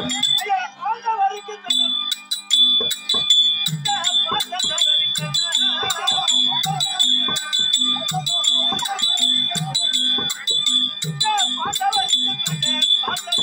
ஐயா, அந்த வரைக்கும் சொன்னேன். பார்த்த தவறிக்கண்ணா. பார்த்த வரைக்கும் சொன்னேன். பார்த்த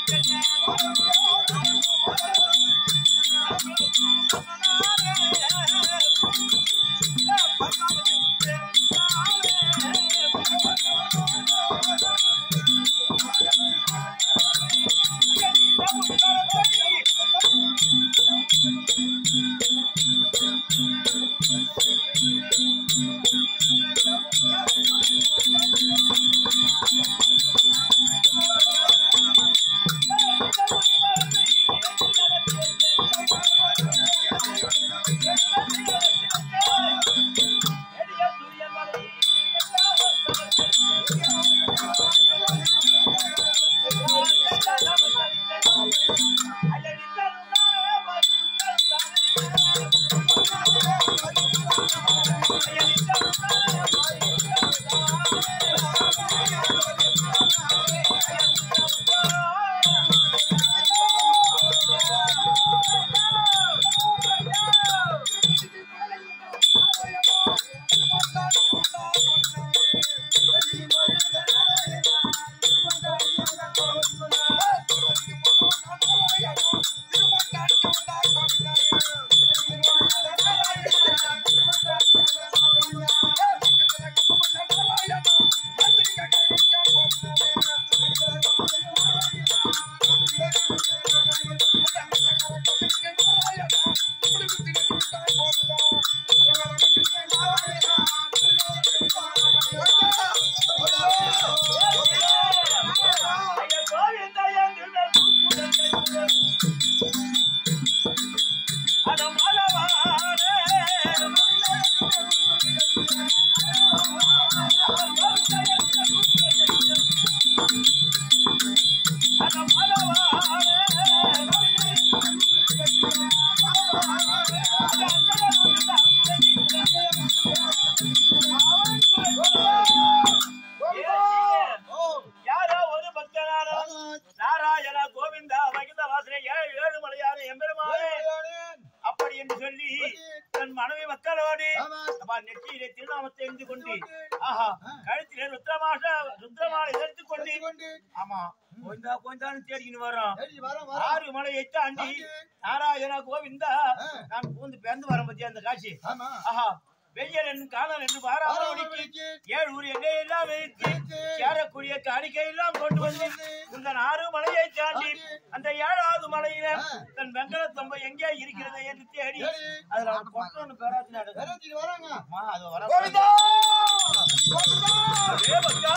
யாரோ ஒரு பக்தனாரோ நாராயண கோவிந்தா மகிந்த வாசனை ஏழு ஏழு மலையான எம்பெருமானே அப்படி என்று சொல்லி தன் மனைவி மக்களோடு அப்பா நெற்றியிலே திருநாமத்தை எழுந்து கொண்டு ஆஹா கழுத்திலே ருத்ரமாஷ ருத்ரமாலை எடுத்துக் கொண்டு ஆமா கோவிந்தா கோவிந்தான்னு தேடிக்கின்னு வரோம் ஆறு மலையை தாண்டி நாராயண கோவிந்தா நான் பூந்து பிறந்து வரேன் பத்தியா அந்த காட்சி ஆஹா வெய்யர் என்னும் காணல் என்று பாராமணிக்கு ஏழு ஊர் எங்கே எல்லாம் வைத்து சேரக்கூடிய காணிக்கை எல்லாம் கொண்டு வந்து இந்த ஆறு மலையை தாண்டி அந்த ஏழாவது மலையில தன் வெங்கல தொம்பை எங்கே இருக்கிறது என்று தேடி அதுல ஒரு கொட்டோன்னு பேராத்தி நடக்கும் அம்மா, அது வர ஏ பக்தா,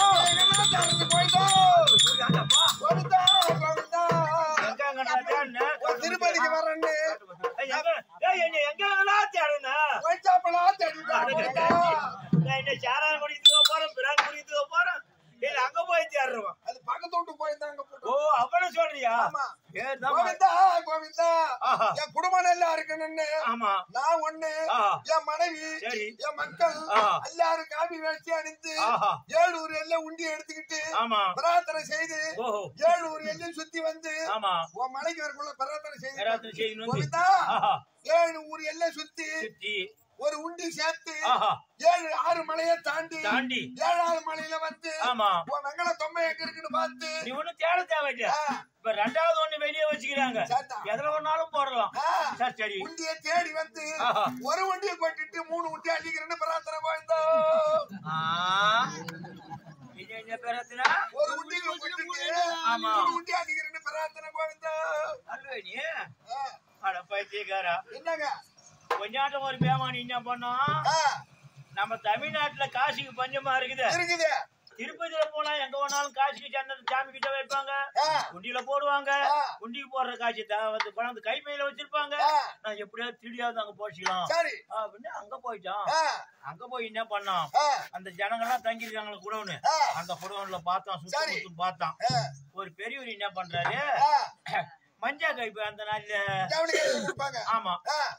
எங்க எங்கடா தேடுன? திருப்பதிக்கு வரேன்னு ஏய், எங்க- ஏய், என்னை எங்க எங்கெல்லாம் தேடுன? ஒயிட்டாப்பெல்லாம் தேடிட்டாங்க நான் என்ன சாராயம் குடித்துக்க போறேன் பிரான் குடித்துக்க போறேன் இல்ல அங்க போய் தேடுறோம் அது பக்கத்து வீட்டு போயிருந்தாங்க ஓ அவ்வளவு சொல்றியா ஆமா. ஏதான் கோவிந்தா கோவிந்தா ஆஹா. என் குடும்பம் நல்லா இருக்கணும்னு ஆமா நான் ஒண்ணு ஆஹா. என் மனைவி சரி. என் மக்கள் ஆஹா. எல்லாரும் காபி வேட்சி அணிந்து ஆஹா. ஏழூர் எல்லாம் உண்டி எடுத்துக்கிட்டு ஆமா பிரார்த்தனை செய்து ஓஹோ ஏழூர் எல்லாம் சுத்தி வந்து ஆமா உன் மலைக்கு வரக்குள்ள பிரார்த்தனை செய்து பேராத்திரி செய்யணும் வந்து கோவிந்தா ஆஹா ஏழு ஊர் எல்லாம் சுத்தி சுத்தி ஒரு உண்டி சேர்த்து ஆஹா ஏழு ஆறு மலையை தாண்டி தாண்டி ஏழாவது மலையில வந்து ஆமா உன் வெங்கல தொம்மை எங்க இருக்குன்னு பார்த்து நீ ஒண்ணும் தேட தேவையில்ல ஆ, இப்ப ரெண்டாவது ஒண்ணு வெளியே வச்சுக்கிறாங்க சரிதான். எதுல ஒண்ணாலும் போடலாம் ஆ, சரி சரி உண்டிய தேடி வந்து ஆஹா. ஒரு வண்டியை கொட்டிட்டு மூணு உண்டி அள்ளிக்கிறேன்னு பிரார்த்தனை போயிருந்தோ ஆ. இது என்ன பேரத்தினா ஒரு உண்டியை கொட்டிட்டு ஆமா. மூணு உண்டி அள்ளிக்கிறேன்னு பிரார்த்தனை போயிருந்தோ அல்ல நீ ஆ, அட பைத்தியக்காரா என்னங்க கொஞ்சாட்டம் ஒரு பேமானி என்ன பண்ணோம் ஆ, நம்ம தமிழ்நாட்டுல காசிக்கு பஞ்சமா இருக்குது இருக்குது திருப்பதியில போனா எங்க வேணாலும் காசிக்கு சந்தன சாமி கிட்ட வைப்பாங்க ஆ, குண்டியில போடுவாங்க ஆ. குண்டிக்கு போடுற காட்சி த- வந்து கொண்டாந்து கைப்பையில வச்சிருப்பாங்க ஆ. நான் எப்படியாவது திருடியாவது அங்க போச்சுக்கலாம் சரி அப்படின்னு அங்க போயிட்டோம் ஆ, அங்க போய் என்ன பண்ணோம் ஆ, அந்த ஜனங்கள்லாம் தங்கி இருக்காங்களா குடவுன்னு ஆ. அந்த குடவுன்ல பார்த்தோம் சுத்தி சரி. சுத்தி பார்த்தோம் ஆ, ஒரு பெரியவர் என்ன பண்றாரு ஆ, மஞ்சா கைப்பு அந்த நாள்ல ஜவுளி கடையில கொடுப்பாங்க ஆமா ஆ,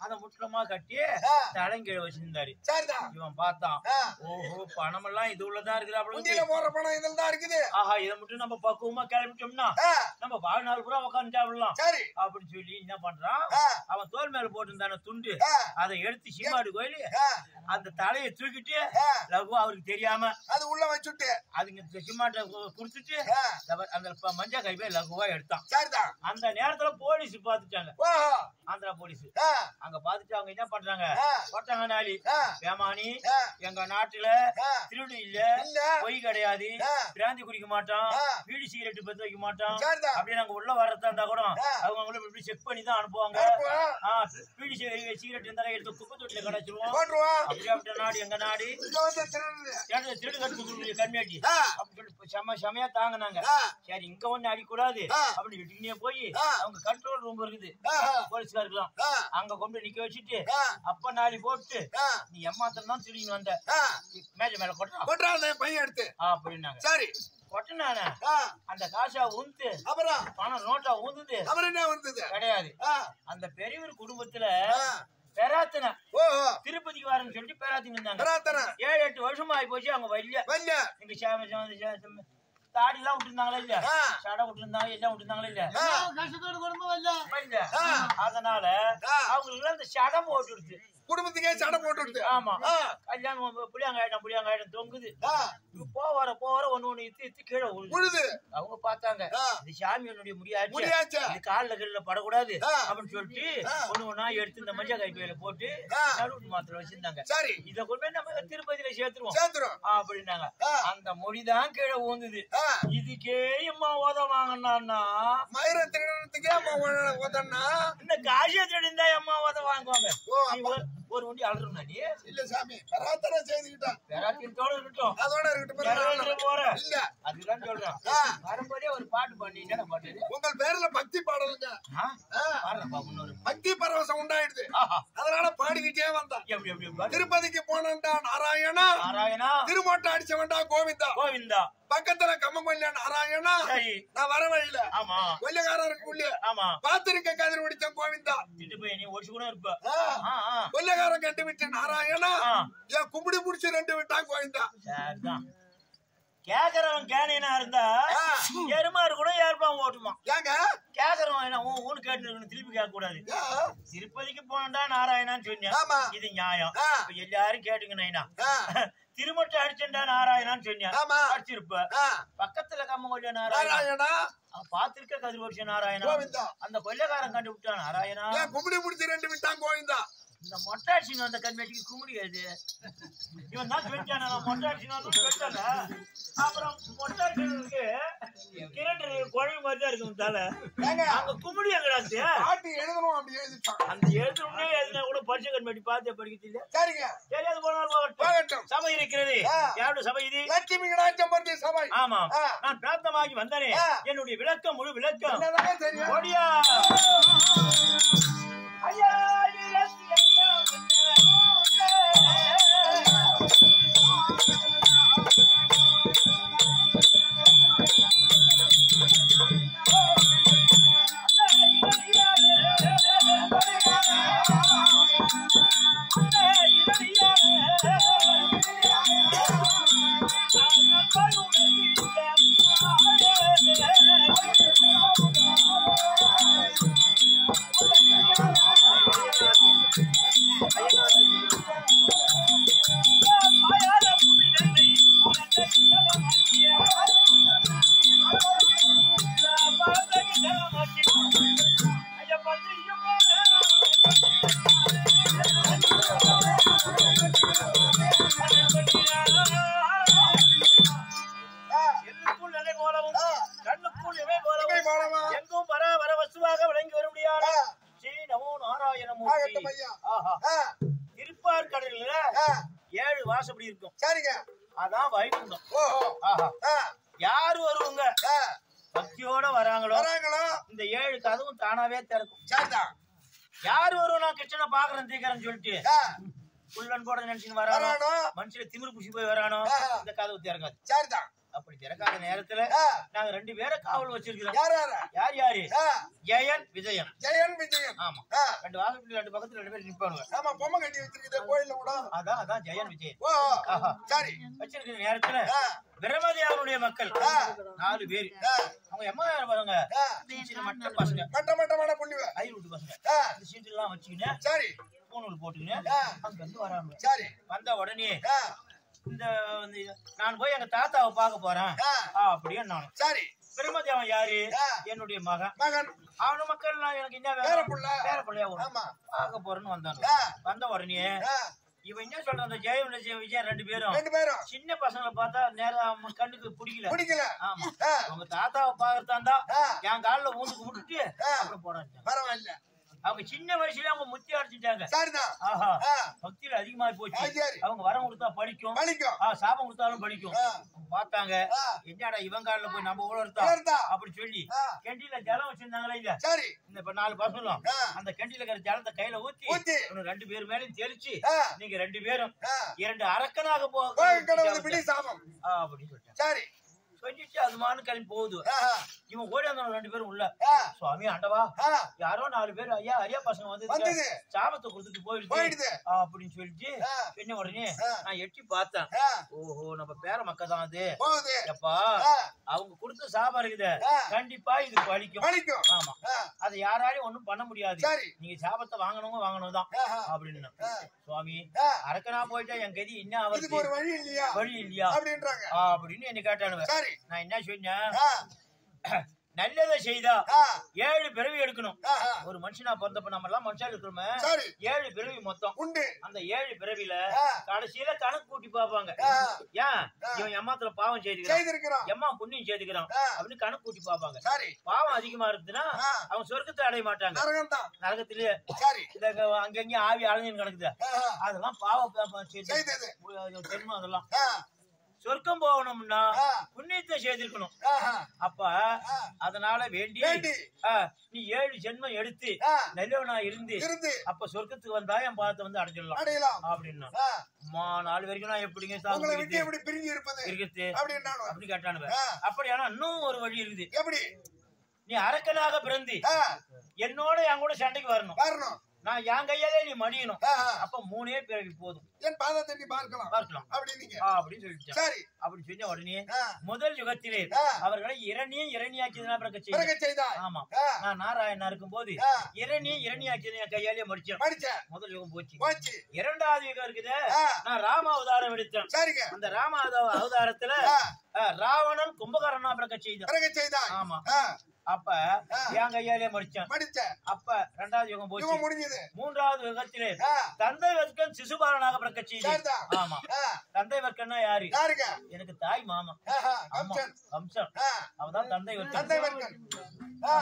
அத முற்றமா கட்டி ஆ. தலைங்கீழ வச்சிருந்தாரு சரிதான் இவன் பார்த்தான் ஆ. ஓஹோ பணம் எல்லாம் இது உள்ளதா இருக்கிறாப்புல உண்டியில போற பணம் இதில் தான் இருக்குது ஆஹா இதை மட்டும் நம்ம பக்குவமா கிளம்பிட்டோம்னா ஆ, நம்ம வாழ்நாள் பூரா உட்காந்து சாப்பிடலாம் சரி அப்படின்னு சொல்லி என்ன பண்றான் ஆ, அவன் தோல் மேல போட்டிருந்தான துண்டு ஆ, அதை எடுத்து சீமாடு கோயிலு ஆ, அந்த தலையை தூக்கிட்டு ஆ. லகுவா அவருக்கு தெரியாம அது உள்ள வச்சுட்டு அதுங்க சிமாட்டை குடுத்துட்டு ஆ, அந்த- அந்த ப- மஞ்சள் கை போய் லகுவா எடுத்தான் சரிதான் அந்த நேரத்துல போலீஸ் பாத்துட்டாங்க ஓஹோ ஆந்திரா போலீஸ் ஆ, அங்க பாத்துட்டு அவங்க என்ன பண்றாங்க ஆ, போட்டாங்க நாளி ஆ, வேமானி ஆ, எங்க நாட்டுல ஆ, திருடு இல்ல இல்ல பொய் கிடையாது ஆ. பிராந்தி குடிக்க மாட்டோம் ஆ. பீடி சிகரெட் பத்த வைக்க மாட்டோம் சரிதான் அப்படியே நாங்க உள்ள வர்றதா இருந்தா கூட ஆ. அவங்க அவங்கள இப்படி செக் பண்ணி தான் அனுப்புவாங்க அனுப்புவோம். ஆ, பீடி சிகரெட் சிகரெட் இருந்தாலும் எடுத்து குப்பை தொட்டில கடைச்சிருவோம் போட்டுருவோம் அப்படி அப்படி நாடு எங்க நாடு இங்க வந்து திருடுறது திருடு திருடு கட்டு கம்மியாச்சு ஆ, அப்படி சொல்லி செம செமையா தாங்கினாங்க ஆ, சரி இங்க ஒண்ணு அடிக்கூடாது ஆ. அப்படி விட்டுக்கினே போய் ஆ. அவங்க கண்ட்ரோல் ரூம் இருக்குது ஆ, போலீஸ்காருக்கலாம் ஆ, அங்க கொண்டு போய் நிக்க வச்சுட்டு ஆ, அப்ப நாளி போட்டு ஆ, நீ எம்மாத்திரம் தான் திரும்பி வந்த ஆ. மேஜ மேல கொட்டா கொட்டுறான் என் பையன் எடுத்து அப்படின்னாங்க சரி கொட்டினானே ஆ, அந்த காசா உந்து அப்புறம் பணம் நோட்டா உந்துது அப்புறம் என்ன வந்தது கிடையாது ஆ, அந்த பெரியவர் குடும்பத்துல ஆ, பெராத்தனை ஓஹோ திருப்பதிக்கு வரேன்னு சொல்லிட்டு பெராத்தின்னு இருந்தாங்க பிரார்த்தனை ஏழு எட்டு வருஷமா ஆகி போச்சு அவங்க வரல வல்ல இங்க சாமி சாமி சாமி தாடி எல்லாம் விட்டுருந்தாங்களா இல்ல ஆ. சடை விட்டுருந்தாங்க எல்லாம் விட்டுருந்தாங்களா இல்ல ஆ, கஷ்டத்தோடு குடும்பம் வரல இல்ல ஆ. அதனால ஆ. அவங்களுக்கு அந்த சடம் போட்டுடுது குடும்பத்துக்கே சடை போட்டு விடுது. ஆமா ஆ, கல்யாணம் புளியாங்காயிடம் புளியாங்காயிடம் தொங்குது ஆ, போவார போவார ஒண்ணு ஒண்ணு இத்து இத்து கீழே விழுது உழுது அவங்க பார்த்தாங்க ஆ. இது சாமியனுடைய முடியாச்சு முடியாச்சா இது கால்ல கல்ல படக்கூடாது ஆ. அப்படின்னு சொல்லிட்டு ஆ. ஒண்ணு ஒண்ணா எடுத்து இந்த மஞ்சள் கைப்பையில போட்டு ஆ. நடுவு மாத்திரை வச்சிருந்தாங்க சரி இத கொண்டு போய் நம்ம திருப்பதியில சேர்த்துருவோம் சேர்த்துரும் அப்படின்னாங்க ஆ. அந்த மொழிதான் கீழே ஊந்துது ஆ, இதுக்கே இம்மா உத வாங்கினான்னா மயிரை திருடுறதுக்கே அம்மா உ- உதன்னா இந்த காசிய இருந்தா அம்மா உத வாங்குவாங்க ஓ நீ ஒரு- ஒரு வண்டி அழுறா நீ இல்ல சாமி பிரார்த்தனை செய்துக்கிட்டான் வேறாத்தியத்தோட இருக்கட்டும் அதோட இருக்கட்டும் நிறைவேற்ற பிறகு போற இல்ல அதுதான் சொல்றேன் ஆ, வரும்போதே ஒரு பாட்டு பாடி என்ன பாட்டு இது? உங்கள் பேர்ல பக்தி பாடலுங்க ஆ? ஆ, பாடுறப்பா முன்னொரு பக்தி பரவசம் உண்டாயிடுது ஆஹா. அதனால பாடிக்கிட்டே வந்தான் எப்படி எப்படி பாடு? திருப்பதிக்கு போனண்டா நாராயணா நாராயணா திருமோட்டை அடிச்சவன்டா கோவிந்தா கோவிந்தா பக்கத்துல கம்மங்கொல்ல நாராயணா சரி நான் வர வழியில ஆமா கொல்லைக்காரருக்கு உள்ள ஆமா பாத்திருக்க கதிர் ஒடிச்ச கோவிந்தா இட்டு போய் நீ ஒடிச்சு கூட இருப்ப ஆ, ஆ, ஆ. கொல்லைக்காரன் கண்டு விட்டு நாராயணா ஆ. என் கும்பிடி புடிச்சு ரெண்டு விட்டா கோவிந்தா சரிதான் கேக்குறவன் கேனீனா இருந்தா ஆ. எருமாடு கூட ஏற்பான் ஓட்டுமா ஏங்க கேக்குறவன் என்ன ஊன் ஊன்னு கேட்டு இருக்கணும் திருப்பி கேட்க கூடாது ஆ, திருப்பதிக்கு போனடா நாராயணான்னு சொன்னேன் ஆமா இது நியாயம் ஆ. இப்ப எல்லாரும் கேட்டுங்க நைனா ஆ, திருமட்டை அடிச்சண்டா நாராயணான்னு சொன்னேன் ஆமா அடிச்சிருப்ப ஆ, பக்கத்துல கம்மங்கொல்ல நாராயணா நாராயணா அவன் பாத்திருக்க கதிர்வர்ஷ நாராயணா கோவிந்தா அந்த கொல்லைக்காரன் கண்டு விட்டான் நாராயணா என் கும்பிடி புடிச்சு ரெண்டு விட்டான் கோவிந்தா இந்த மொட்டாட்சின்னு வந்த கண்மேட்டிக்கு கும்பிடியாது இவன் தான் சொல்லிட்டான மொட்டாட்சின்னு வந்து சொல்லிட்டாங்க அப்புறம் மொட்டாட்சிக்கு கிரண்டு குழம்பு மாதிரி தான் இருக்கும் தலை ஏங்க அங்க கும்பிடி எங்கடாச்சு பாட்டு எழுதணும் அப்படி எழுதிட்டான் அந்த எழுத்துனே எழுதினா கூட பரிசு கண்மேட்டி பார்த்து படிக்க தெரியல சரிங்க சரி அது போனால் போகட்டும் போகட்டும் சபை இருக்கிறது ஆ. யாருடைய சபை இது லட்சுமி கடாச்சம்பர்த்தி சபை ஆமா ஆ. நான் பிரார்த்தமாகி வந்தனே ஆ. என்னுடைய விளக்கம் முழு விளக்கம் என்னதானே தெரியும் ஓடியா ஐயா எல்லுக்குள் நிலை போலவும் கண்ணுக்குள் இவை இவை போலவும் போலவா? எங்கும் வர வர வசுவாக விளங்கி வர முடியாது ஆ. ஸ்ரீ நமோ நாராயணமூர்த்தி ஆகட்டும் ஐயா. ஆஹா ஆ, திருப்பார் கடல்ல ஆ, ஏழு வாசப்படி இருக்கும் சரிங்க அதான் வைகுண்டம் ஓஹோ ஆஹா ஆ, யாரு வருவாங்க ஆ, பக்தியோட வராங்களோ வராங்களோ இந்த ஏழு கதவும் தானாவே திறக்கும் சரிதான் யாரு வரும் நான் கிருஷ்ணனை பாக்குறேன் தீக்கிறேன்னு சொல்லிட்டு ஆ, புல்லன் போட நினைச்சுன்னு வரானோ வரானோ மனுஷன் திமிரு புஷி போய் வரானோ ஆ. இந்த கதவு திறக்காது சரிதான் அப்படி திறக்காத நேரத்துல ஆ, நாங்க ரெண்டு பேரை காவல் வச்சிருக்கிறோம் யார் யாரு யார் யாரு ஆ, ஜெயன் விஜயன் ஜெயன் விஜயன் ஆமா ஆ, ரெண்டு வாசல் ரெண்டு பக்கத்துல ரெண்டு பேர் நிப்பானுங்க ஆமா பொம்மை கட்டி வச்சிருக்குது கோயில்ல கூட அதான் அதான் ஜெயன் விஜயன் ஓ ஆஹா. சரி வச்சிருக்கிற நேரத்துல ஆ, பிரமதியாருடைய மக்கள் ஆ. நாலு பேர் ஆ, அவங்க எம்மா பாருங்க ஆ. சின்ன சின்ன மட்ட பசங்க மட்ட மட்டமான புள்ளிவ ஐநூறு விட்டு பசங்க ஆ, இந்த சீட்டு எல்லாம் வச்சுக்கின்னு சரி பூணூல் போட்டுக்கின்னு ஆ. அங்க இருந்து வராங்க சரி வந்த உடனே ஆ, இந்த வந்து நான் போய் எங்க தாத்தாவை பார்க்க போறேன் ஆ, ஆ, அப்படியே நான் சரி பிரம்மதேவன் யாரு ஆ. என்னுடைய மகன் மகன் அவனு மக்கள் நான் எனக்கு என்ன பேர வேணும் புள்ள. பேர பிள்ளையா வரும் ஆமா பார்க்க போறேன்னு வந்தாங்க ஆ, வந்த உடனே ஆ, இவன் என்ன சொல்றான் அந்த ஜெயம் விஜய் விஜய் ரெண்டு பேரும் ரெண்டு பேரும் சின்ன பசங்களை பார்த்தா நேரம் அவங்க கண்ணுக்கு பிடிக்கல பிடிக்கல ஆமா ஆ, அவங்க தாத்தாவை பாக்குறதா ஆ, என் காலில் ஊந்து கும்பிட்டுட்டு ஆ. அப்புறம் போறாங்க பரவாயில்ல அவங்க சின்ன வயசுல அவங்க முத்தி அடிச்சுட்டாங்க சரிதான் ஆஹா ஆ, பக்தியில அதிகமா போச்சு ஆ, சரி. அவங்க வரம் கொடுத்தா படிக்கும் பழிக்கும் ஆ, சாபம் கொடுத்தாலும் படிக்கும் ஆ, பார்த்தாங்க ஆ, என்னடா இவன் காலில் போய் நம்ம உழர்த்தா சரிதா. அப்படி சொல்லி ஆ, கெண்டில ஜலம் வச்சிருந்தாங்களா இல்ல சரி இந்த இப்ப நாலு பசங்களும் ஆ, அந்த கெண்டில இருக்கிற ஜலத்தை கையில ஊத்தி ஊத்தி. இவனு ரெண்டு பேர் மேலயும் தெளிச்சு ஆ, நீங்க ரெண்டு பேரும் ஆ, இரண்டு அரக்கனாக போக கோயில் கடவுள் பிடி சாபம் ஆ, அப்படின்னு சொல்லிட்டாங்க சரி சொல்லிட்டு அது மானு கிளம்பி போகுது ஆ, இவன் ஓடி வந்தவங்க ரெண்டு பேரும் உள்ள ஆ, சுவாமி ஆண்டவா ஆ, யாரோ நாலு பேர் ஐயா ஐயா பசங்க வந்து வந்தது சாபத்தை கொடுத்துட்டு போயிடுது போயிடுது ஆ, அப்படின்னு சொல்லிட்டு ஆ, என்ன உடனே ஆ. நான் எட்டி பார்த்தேன் ஆ, ஓஹோ நம்ம பேர மக்கள் தான் அது போகுது எப்பா ஆ, அவங்க கொடுத்த சாபம் இருக்குது ஆ. கண்டிப்பா இது பழிக்கும் பழிக்கும் ஆமா ஆ, அதை யாராலையும் ஒண்ணும் பண்ண முடியாது சரி நீங்க சாபத்தை வாங்கணுங்க வாங்கணும் தான் ஆஹா, அப்படின்னு ஆ, சுவாமி ஆ, அரக்கனா போயிட்டா என் கதி என்ன இதுக்கு ஒரு அவருக்கு வழி இல்லையா வழி இல்லையா அப்படின்றாங்க ஆ, அப்படின்னு என்ன கேட்டானுங்க சரி நான் என்ன சொன்னேன் ஆ, நல்லதை செய்தா ஆ, ஏழு பிறவி எடுக்கணும் ஆஹா, ஒரு மனுஷனா பிறந்தப்ப நம்ம எல்லாம் மனுஷா இருக்கிறோமே சரி ஏழு பிறவி மொத்தம் உண்டு அந்த ஏழு பிறவில ஆ, கடைசியில கணக்கு கூட்டி பார்ப்பாங்க ஆ, ஏன் இவன் எம்மாத்துல பாவம் செய்துக்கிறான் செய்திருக்கிறோம் எம்மா புண்ணியம் செய்துக்கிறான் ஆ, அப்படின்னு கணக்கு கூட்டி பார்ப்பாங்க சரி பாவம் அதிகமா இருக்குதுன்னா ஆ, அவன் சொர்க்கத்தை அடைய மாட்டாங்க நரகம் தான் நரகத்திலேயே சரி இந்த க- அங்கங்க ஆவி அலைஞ்சு கிடக்குது ஆஹா, அதெல்லாம் பாவ பாவம் செய்து செய்தது ஜென்மம் அதெல்லாம் ஆ, சொர்க்கம் போகணும்னா ஆ, புண்ணியத்தை செய்திருக்கணும் ஆஹா, அப்ப ஆ, அதனால வேண்டி வேண்டி ஆ, நீ ஏழு ஜென்மம் எடுத்து ஆ, நல்லவனா இருந்து இருந்து அப்ப சொர்க்கத்துக்கு வந்தா என் பாதத்தை வந்து அடைஞ்சிடலாம் அடையலாம் அப்படின்னா ஆ, அம்மா நாலு வரைக்கும் நான் எப்படிங்க உங்களை விட்டு சாப்பிட்டு எப்படி பிரிஞ்சு இருப்பது இருக்குது அப்படின்னு அப்படி கேட்டானுவ ஆ, அப்படியானா இன்னும் ஒரு வழி இருக்குது எப்படி நீ அரக்கனாக பிறந்து ஆ, என்னோட என் கூட சண்டைக்கு வரணும் வரணும் நான் என் கையாலே நீ மடியணும் ஆஹா, அப்ப மூணே பிறவி போதும் என் பாதத்தை நீ பார்க்கலாம் பார்க்கலாம் அப்படின்னீங்க ஆ, அப்படின்னு சொல்லிட்டான் சரி அப்படி சொன்ன உடனே ஆ, முதல் யுகத்திலே ஆ, அவர்களை இரணியும் இரணியாக்கியதுனா பிறக்க செய்யும் பிறகு செய்தாய் ஆமா ஆ, நான் நாராயணா இருக்கும் போது ஆ, இரணியும் இரணியாக்கியது என் கையாலே மடிச்சேன் படிச்ச முதல் யுகம் போச்சு போச்சு இரண்டாவது யுகம் இருக்குதே ஆ, நான் ராம அவதாரம் எடுத்தேன் சரிங்க அந்த ராம அவத- அவதாரத்துல ஆ, ஆ, ராவணன் கும்பகரணா பிறக்க செய்தான் பிறகு செய்தாய் ஆமா ஆ, அப்ப என் கையாலே மடிச்சேன் படிச்ச அப்ப ரெண்டாவது யுகம் போச்சு இவன் முடிஞ்சது மூன்றாவது யுகத்திலே ஆ, தந்தை வர்க்கன் சிசுபாலனாக பிறக்க செய்தேன் சரிதான் ஆமா ஆ, தந்தை வர்க்கன்னா யாரு யாருங்க எனக்கு தாய் மாமா ஆஹா, ஆமா கம்சன் கம்சன் ஆ, அவதான் தந்தை வர்க்கன் தந்தை வர்க்கன் ஆ,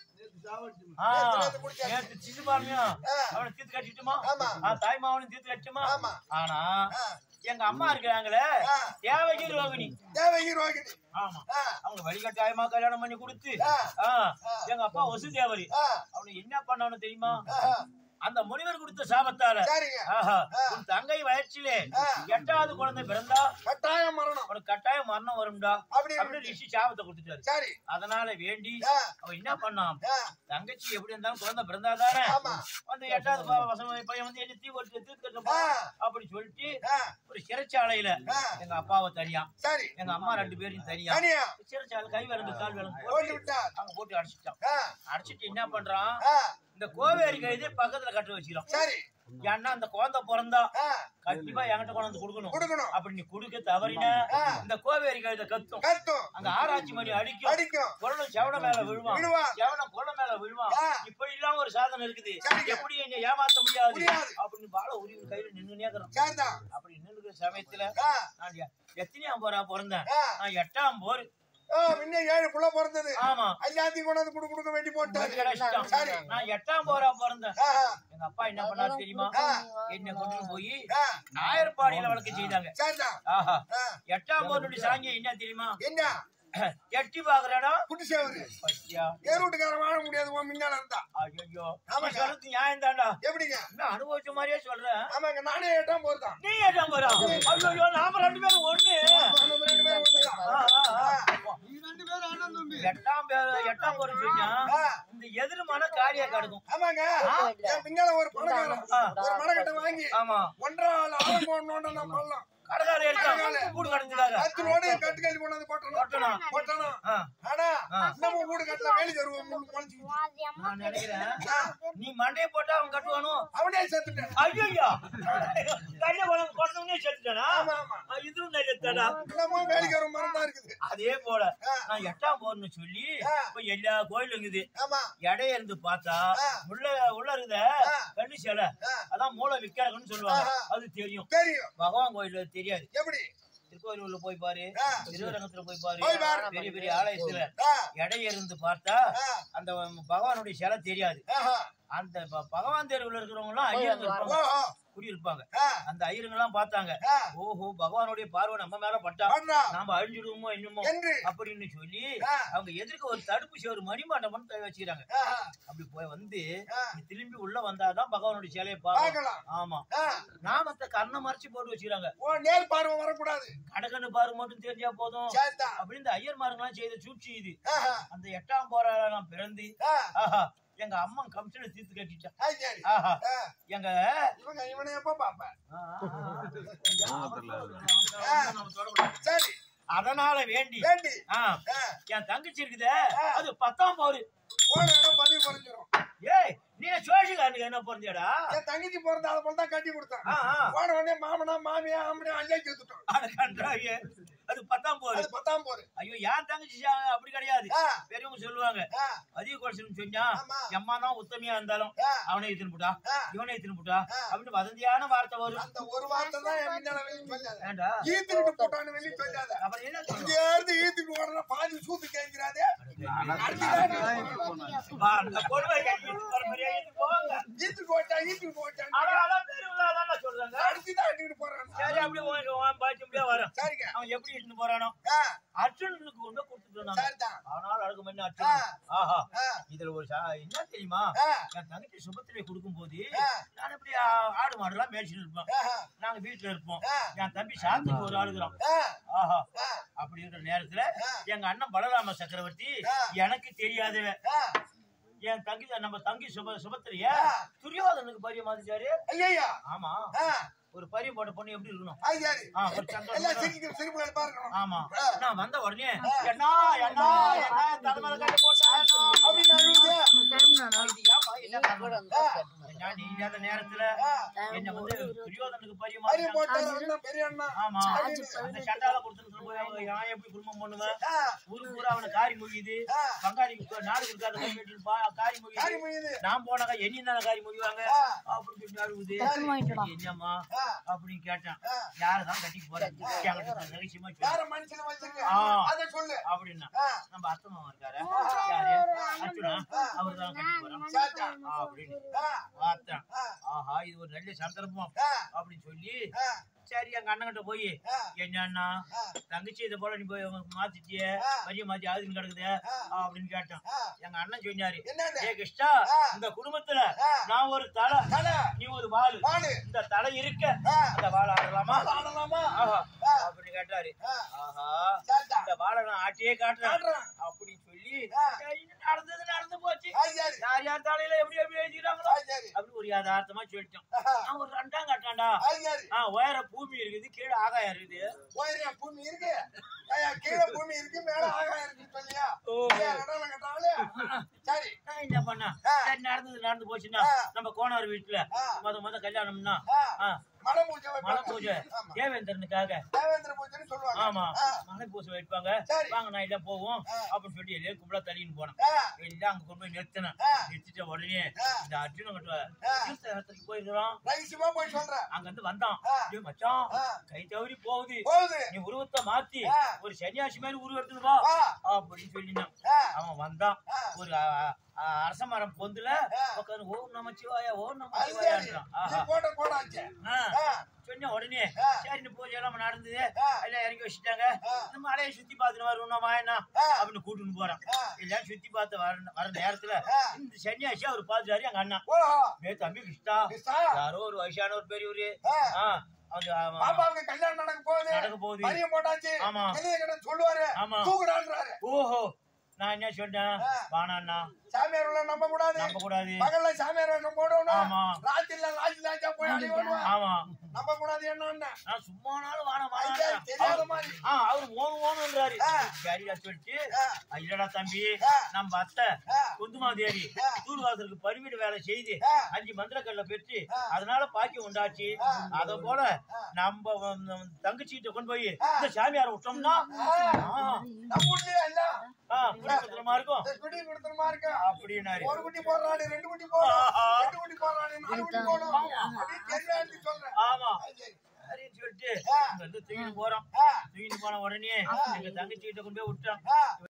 ஆ, நேத்து முடிச்சாச்சு. நேத்து சிசுபாலனையும் ஆ, அவனை தீர்த்து கட்டிட்டுமா ஆமா ஆ, தாய் மாவனையும் தீர்த்து கட்டுமா ஆமா ஆனா ஆ, எங்க அம்மா இருக்கிறாங்களே ஆ, தேவகி ரோகிணி தேவகி ரோகிணி ஆமா ஆ, அவங்க வழிகட்டாயமா கல்யாணம் பண்ணி கொடுத்து ஆ, ஆ, ஆ, எங்க அப்பா வசுதேவரி ஆ, அவனை என்ன பண்ணான்னு தெரியுமா ஆஹா, அந்த முனிவர் கொடுத்த சாபத்தால சரிங்க ஆஹா ஆ. உன் தங்கை வயற்றிலே ஆ, எட்டாவது குழந்தை பிறந்தா கட்டாயம் மரணம் உனக்கு கட்டாயம் மரணம் வரும்டா அப்படி அப்படின்னு ரிஷி சாபத்தை கொடுத்துட்டாரு சரி அதனால வேண்டி ஆ, அவன் என்ன பண்ணான் ஆ, தங்கச்சி எப்படி இருந்தாலும் குழந்தை பிறந்தாதானே ஆமா வந்து எட்டாவது பா- பசங்க பையன் வந்து என்ன தீ கொடுத்து தீர்த்து ஆ, அப்படி சொல்லிட்டு ஆ, ஒரு சிறைச்சாலையில ஆ, எங்க அப்பாவை தனியா சரி எங்க அம்மா ரெண்டு பேரையும் தனியா தனியா சிறைச்சாலை கை விலங்கு கால் விலங்கு ஓட்டி போட்டு விட்டார் அங்க போட்டு அடிச்சிட்டான் ஆ, அடிச்சிட்டு என்ன பண்றான் ஆ, இந்த கோவேரி கைது பக்கத்துல கட்டு வச்சிடும் சரி ஏன்னா அந்த குழந்தை பிறந்தா ஆ, கண்டிப்பா என்கிட்ட கொண்டு வந்து கொடுக்கணும் கொடுக்கணும் அப்படி நீ கொடுக்க தவறின ஆ. இந்த கோவேரி கழுத கத்தும் கத்தும் அங்க ஆராய்ச்சி மணி அடிக்கும் அடிக்கும் குரலும் செவன மேல விழுவான் விழுவான். செவன குரல மேல விழுவான் ஆ. இப்படி எல்லாம் ஒரு சாதனை இருக்குது சரிங்க. எப்படி என்னை ஏமாத்த முடியாது முடியாது. அப்படின்னு பால உரிவு கையில நின்னுனே இருக்கிறான் சரிதான் அப்படி நின்னுக்கிற சமயத்துல ஆ, நான் எ- எத்தனையாம் போரா பிறந்தேன் ஆ, நான் எட்டாம் போர் ஆ, முன்ன ஏழு புள்ள பிறந்தது ஆமா எல்லாத்தையும் கொண்டு வந்து குடு கொடுக்க வேண்டி போட்டாரு கிடைச்சிட்டான். சரி நான் எட்டாம் போரா பிறந்தேன் ஆஹா, எங்க அப்பா என்ன பண்ணாரு தெரியுமா ஆ, என்னை கொண்டு போய் ஆ, நாயர்பாடியில வழக்கு செய்தாங்க சரிதான் ஆஹா ஆ, எட்டாம் போருடைய சாங்கியம் என்ன தெரியுமா என்ன எட்டி பாக்குற இடம் குட்டி சேவரு பச்சையா ஏரோட்டுக்காரன் வாழ முடியாது உன் முன்னால இருந்தா ஐயோ ஆமாங்க. நீ சொல்றது நியாயம் தான்டா எப்படிங்க இன்னும் அனுபவிச்ச மாதிரியே சொல்றேன் ஆமாங்க நானே எட்டாம் போறதான் நீ எட்டாம் போறா ஐயோ நாம ரெண்டு பேரும் ஒண்ணு நம்ம ரெண்டு பேரும் ஒண்ணுதான். ஆ, ஆ, ஆ. நீ ரெண்டு பேரும் அண்ணன் தம்பி எட்டாம் பேர் எட்டாம் போற சொன்னா ஆ, இந்த எதிர்மான காரியா கிடக்கும் ஆமாங்க என் பின்னால ஒரு பணக்காரன் ஆ. ஒரு மரக்கட்டை வாங்கி ஆமா ஒன்றரை ஆள் ஆள் போடணும்னு நான் பண்ணலாம் கடகால எடுத்தாங்க கூடு கடந்துட்டாங்க கத்திரோடு கட்டுக்கல் கொண்டாந்து போட்டணும் போட்டணும். போட்டணும் ஆ. ஆனா ஆ. நம்ம வீடு கட்டல வேலி தருவோம் முளைச்சு நான் நினைக்கிறேன் நீ மண்டையை போட்டா அவன் கட்டுவானோ அவனே செத்துட்டேன் ஐயோ கையில குழந்தை கொட்டவனே செத்துட்டானா ஆமா ஆமா ஆ, இதுவும் நிறைய தடா நம்ம வேலைக்கு ஒரு மரம் தான் இருக்குது அதே போல ஆ. நான் எட்டாம் போறேன்னு சொல்லி ஆ. இப்ப எல்லா கோயிலும் இருக்குது ஆமா எடைய இருந்து பார்த்தா ஆ. உள்ள உள்ள இருக்குத ஆ. கண்ணு சிலை ஆ. அதான் மூளை விற்கிறாங்கன்னு சொல்லுவாங்க ஆஹா. அது தெரியும் தெரியும் பகவான் கோயில்ல தெரியாது எப்படி திருக்கோயிலூர்ல போய் பாரு ஆ. திருவரங்கத்துல போய் போய் பாரு பாரு. பெரிய பெரிய ஆலயத்துல ஆ, எடைய இருந்து பார்த்தா ஆ, அந்த பகவானுடைய சிலை தெரியாது ஆஹா. அந்த ப- பகவான் தெருவுல இருக்கிறவங்க எல்லாம் ஐயருங்க இருப்பாங்க ஓஹோ. குடியிருப்பாங்க ஆ, அந்த ஐயருங்க எல்லாம் பார்த்தாங்க ஆ. ஓஹோ பகவானுடைய பார்வை நம்ம மேல பட்டா பண்ணா. நாம அழிஞ்சிடுவோமோ என்னமோ என்று அப்படின்னு சொல்லி ஆ. அவங்க எதிர்க்க ஒரு தடுப்பு சுவர் மணிமண்டபம் வச்சுக்கிறாங்க ஆஹா. அப்படி போய் வந்து ஆ. நீ திரும்பி உள்ள வந்தாதான் பகவானுடைய சிலையை பார்க்கலாம் பார்க்கலாம் ஆமா ஆ. நாமத்தை கண்ணை மறைச்சு போட்டு வச்சுக்கிறாங்க ஓ நேர் பார்வை வரக்கூடாது கடகன்னு பாரு மட்டும் தெரிஞ்சா போதும் சரிதான் அப்படின்னு இந்த ஐயர்மாருங்கெல்லாம் செய்த சூழ்ச்சி இது ஆஹா. அந்த எட்டாம் போராட நான் பிறந்து ஆ. ஆஹா எங்க அம்மா கமிஷனை தீர்த்து கட்டிட்டேன் ஆ, சரி ஆஹா ஆ. எங்க இவங்க இவனை எப்ப பாப்பேன் ஆ, நம்ம தொடக்கூடாது. சரி அதனால வேண்டி வேண்டி ஆ, ஆ. என் தங்கச்சி இருக்குதே அது பத்தாம் போரு போன இடம் பதிவு குறைஞ்சிரும் ஏய் நீ சோழிகாரனுக்கு என்ன பிறந்தியாடா என் தங்கச்சி பிறந்த அதை போல தான் கட்டி கொடுத்தான் ஆ, ஆ. போன உடனே மாமனா மாமியா ஆம்படியா ஐயா சேர்த்துட்டோம் அட கன்றாவியே. அது பத்தாம் போரு அது பத்தாம் போரு ஐயோ ஏன் தங்கச்சி சா- அப்படி கிடையாது ஆ. பெரியவங்க சொல்லுவாங்க ஆ. அதிக குறைச்சல் சொன்னா ஆமா. எம்மா தான் உத்தமையா இருந்தாலும் ஆ. அவனை இழுத்துன்னு போட்டா ஆ. இவனை இழுத்துன்னு போட்டா ஆ. அப்படின்னு வதந்தியான வார்த்தை வரும் அந்த ஒரு வார்த்தை தான் என் முன்னால வெளியே சொல்லாத ஏண்டா ஈத்துக்கிட்டு போட்டான்னு வெளியே சொல்லாத அப்புறம் என்ன சொல்லணும்? இங்க இருந்து ஈத்துக்கிட்டு ஓடனா பாதி சூத்து கேட்கிறாதே வா, அந்த கொடுமை கட்டிட்டு போற மாதிரியே இழுத்து போவாங்க. ஈத்துக்கு போட்டா ஈத்துக்கு போட்டான் ஆனா, அதான் பெரியவங்களா தானே சொல்றாங்க. அடுத்துதான் அடிக்கிட்டு போறான் சரி, அப்படியே உன் உன் பாய்ச்சி அப்படியே வரும். சரிங்க அவன் எப்படி இழுத்துன்னு போறானோ ஆ, அர்ஜுனனுக்கு கொண்டு கொடுத்துட்டு நாங்க. சரிதான் ஆனால் அழகு மண்ணு அர்ஜுனன். ஆஹா ஆ, இதுல ஒரு சா- என்ன தெரியுமா ஆ, என் தங்கச்சி சுபத்திரை கொடுக்கும் போது ஆ. நான் இப்படி ஆ, ஆடு மாடு எல்லாம் மேய்ச்சிட்டு இருப்பேன் ஆஹா, நாங்க வீட்டுல இருப்போம் ஆ. என் தம்பி சாத்துக்கு ஒரு ஆளுகிறான் ஆ, ஆஹா ஆ, அப்படி இருக்கிற நேரத்துல ஆ. எங்க அண்ணன் பலராம சக்கரவர்த்தி ஆ. எனக்கு தெரியாதவன் ஆ. என் தங்கி நம்ம தங்கி சுப சுபத்திரிய ஆ. துரியோதனுக்கு பரிய மாதிரிச்சாரு ஐயையா ஆமா ஆ, ஒரு பரிய போட்ட பொண்ணு எப்படி இருக்கணும் அது சரி ஆ, ஒரு எல்லாம் சந்தோஷம் சிரிக்கிற சிரிப்புகள் பார்க்கணும் ஆமா ஆ. நான் வந்த உடனே என்ன என்ன என்ன தலைமையில கட்டி போட்டா அப்படின்னு அழுது நான் நீ இல்லாத நேரத்துல என்ன வந்து துரியோதனுக்கு பரிய அரிய மாதிரி போட்டாரு அண்ணன் பெரிய அண்ணா ஆமா அப்படின்னு. அந்த சட்டால கொடுத்துட்டு போய் அவங்க நான் எப்படி குடும்பம் பண்ணுவேன் ஆ, ஊரு பூரா அவனை காரி மொழியுது ஆ. பங்காளி நாடு கொடுக்காத கம்யூனிட்டி காரி காரி மொழியுது முடியுது நான் போனாக்கா என்னி தானே காரி மொழிவாங்க ஆ. அப்படின்னு சொல்லி அழுகுது சரி. என்னம்மா ஆ, அப்படின்னு கேட்டேன் ஆ. யாரதான் கட்டிக்கு போறேன் என்கிட்ட ரகசியமா யார சொல்லு மனுஷனை வச்சிருக்க ஆ. அத சொல்லு அப்படின்னா ஆ, நம்ம அத்தமா இருக்காரு யாரு அர்ஜுனா அவர் தான் கட்டி போறோம் சாத்தா. அப்படின்னு ஆ, பார்த்தேன் ஆ, ஆஹா இது ஒரு நல்ல சந்தர்ப்பம் ஆ, அப்படின்னு சொல்லி ஆ, சரி எங்க அண்ணன் கிட்ட போய் ஆ, என்னன்னா ஆ, தங்கச்சி இதை போல நீ போய் உனக்கு மாத்திட்டியே ஆ. மதிய மாத்தி ஆகுதுன்னு கிடக்குது ஆ. அப்படின்னு கேட்டான் ஆ. எங்க அண்ணன் சொன்னாரு என்னன்னு ஏ கிருஷ்ணா ஆ. இந்த குடும்பத்துல ஆ. நான் ஒரு தலை தலை நீ ஒரு வாளு வாடு இந்த தலை இருக்க ஆ. அந்த வாழை ஆடலாமா ஆடலாமா ஆஹா ஆ. அப்படின்னு கேட்டாரு ஆ, ஆஹா சாத்தா. இந்த வாழை நான் ஆட்டியே காட்டுறேன் காட்டுறேன். அப்படின்னு சொல்லி ஆ. சரி, நடந்தது நடந்து போச்சு அது சரி யார் யார் தலையில எப்படி எப்படி எழுதிக்கிறாங்களோ அது சரி அப்படி ஒரு யதார்த்தமா சொல்லிட்டோம் ஆஹா, நான் ஒரு ரெண்டாம் கட்டாண்டா அது சரி ஆ உயர பூமி இருக்குது கீழே ஆகாயம் இருக்குது உயர பூமி இருக்கு ஐயா, கீழே பூமி இருக்கு மேல ஆகாயம் இருக்கு சொல்லியா ஓ. ஏன் நடுவுல கட்டாலே சரி நான் என்ன பண்ண ஆ. சரி நடந்தது நடந்து போச்சுன்னா ஆ. நம்ம கோனார் வீட்டுல ஆ. முத முத கல்யாணம்னா ஆ, ஆ, மலை பூஜை மலை வைப்பாங்க. பூஜை ஆமா. தேவேந்திரனுக்காக தேவேந்திர பூஜைன்னு சொல்லுவாங்க ஆமா ஆ, மலை பூஜை வைப்பாங்க சரி. வாங்க நான் எல்லாம் போவோம் ஆ. அப்படின்னு சொல்லி எல்லாம் கும்பலா தள்ளின்னு போனேன் ஆ, எல்லாம் அங்க கொண்டு போய் நிறுத்தினேன் ஆ. நிறுத்திட்ட உடனே ஆ. இந்த அர்ஜுன கிட்ட ஆ. தீர்த்த இடத்துக்கு போயிருக்கிறோம் ரகசியமா போய் சொல்றேன் அங்க இருந்து வந்தான் ஆ. டேய் மச்சான் ஆ. கை தவறி போகுது போகுது நீ உருவத்தை மாத்தி ஆ. ஒரு சன்னியாசி மாதிரி உருவம் எடுத்துட்டு வா ஆ, அப்படின்னு சொல்லினான் ஆ, அவன் வந்தான் ஆ. ஒரு அ, அ, அரச மரம் பொந்துல ஆ. உட்காந்து ஓம் நமச்சிவாயா ஓம் அது சரி நமச்சிவாயான்றான் நீ ஆஹா போட்ட போடாச்சு ஆ. ஆ, சொன்ன உடனே ஆ. சரி இந்த பூஜை எல்லாம் நடந்தது ஆ. எல்லாம் இறங்கி வச்சுட்டாங்க ஆ. இந்த மலையை சுத்தி பார்த்துட்டு வரணும் வாயனா ஆ. அப்படின்னு கூட்டின்னு போறான் ஆ. எல்லாம் சுத்தி பார்த்து வர வர நேரத்துல ஆ. இந்த சன்னியாசி அவர் பார்த்துட்டாரு எங்க அண்ணா ஓஹோ மே தம்பி கிருஷ்ணா கிருஷ்ணா, யாரோ ஒரு வயசான ஒரு பெரியவரு ஆ, ஆ, அது அவன் பாப்பாவுக்கு கல்யாணம் நடக்க போகுது நடக்க போகுது மரியம் போட்டாச்சு ஆமா. வெளியே கிட்ட சொல்லுவாரு ஆமா. தூக்குடான்றாரு ஓஹோ நான் என்ன சொன்னேன் ஆ. வானாண்ணா சாமியார் உள்ள நம்ப கூடாது நம்ப கூடாது பகல்ல சாமியார் வேஷம் போடணும் ஆமா. ராத்திரில லாட்ஜ் லாட்ஜா போய் அடி ஓடுவான் ஆமா நம்ப கூடாது என்னன்னு நான் சும்மானாலும் வான ஐயா, தெரியாத மாதிரி ஆ அவரு ஓனு ஓனுன்றாரு ஆ. சரிடா சொல்லிட்டு ஆ. "ஆ, இல்லடா தம்பி ஆ. நம்ம அத்தை ஆ. குந்துமாதேவி ஆ. தூர்வாசலுக்கு பரிவீடு வேலை செய்து ஆ. அஞ்சு மந்திரக்கல்ல பெற்று ஆ. அதனால பாக்கி உண்டாச்சு ஆ. அத போல ஆ. நம்ம வந்து தங்கச்சிட்ட கொண்டு போய் ஆ. இந்த சாமியார விட்டோம்னா ஆ, நம்ம வீட்லயே இல்ல ஆ, குடிபத்திரமா இருக்கும் இந்த குடி கொடுத்துருமா இருக்கு அப்படின்னாரு ஒரு குட்டி போடுறாடு ரெண்டு குட்டி போடும் ஆஹா. ரெண்டு குட்டி போடுறாடு நாலு குட்டி போடும் அப்படின்னு தெரியாது சொல்றேன் ஆமா சரி. சரின்னு சொல்லிட்டு ஆ. இங்க வந்து தூக்கிட்டு போறோம் ஆ, தூக்கிட்டு போன உடனே எங்க தங்கச்சி கிட்ட கொண்டு போய் விட்டோம் ஆ.